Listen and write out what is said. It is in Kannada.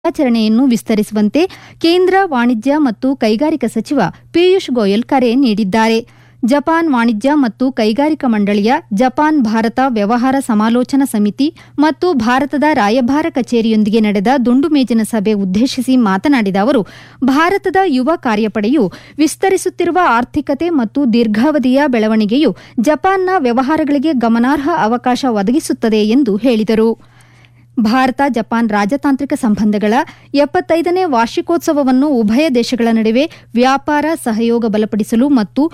ಕಾರ್ಯಾಚರಣೆಯನ್ನು ವಿಸ್ತರಿಸುವಂತೆ ಕೇಂದ್ರ ವಾಣಿಜ್ಯ ಮತ್ತು ಕೈಗಾರಿಕಾ ಸಚಿವ ಪಿಯೂಷ್ ಗೋಯಲ್ ಕರೆ ನೀಡಿದ್ದಾರೆ ಜಪಾನ್ ವಾಣಿಜ್ಯ ಮತ್ತು ಕೈಗಾರಿಕಾ ಮಂಡಳಿಯ ಜಪಾನ್ ಭಾರತ ವ್ಯವಹಾರ ಸಮಾಲೋಚನಾ ಸಮಿತಿ ಮತ್ತು ಭಾರತದ ರಾಯಭಾರ ಕಚೇರಿಯೊಂದಿಗೆ ನಡೆದ ದುಂಡು ಮೇಜಿನ ಸಭೆ ಉದ್ದೇಶಿಸಿ ಮಾತನಾಡಿದ ಅವರು ಭಾರತದ ಯುವ ಕಾರ್ಯಪಡೆಯು ವಿಸ್ತರಿಸುತ್ತಿರುವ ಆರ್ಥಿಕತೆ ಮತ್ತು ದೀರ್ಘಾವಧಿಯ ಬೆಳವಣಿಗೆಯು ಜಪಾನ್ನ ವ್ಯವಹಾರಗಳಿಗೆ ಗಮನಾರ್ಹ ಅವಕಾಶ ಒದಗಿಸುತ್ತದೆ ಎಂದು ಹೇಳಿದರು ಭಾರತ ಜಪಾನ್ ರಾಜತಾಂತ್ರಿಕ ಸಂಬಂಧಗಳ ಎಪ್ಪತ್ತೈದನೇ ವಾರ್ಷಿಕೋತ್ಸವವನ್ನು ಉಭಯ ದೇಶಗಳ ನಡುವೆ ವ್ಯಾಪಾರ ಸಹಯೋಗ ಬಲಪಡಿಸಲು ಮತ್ತು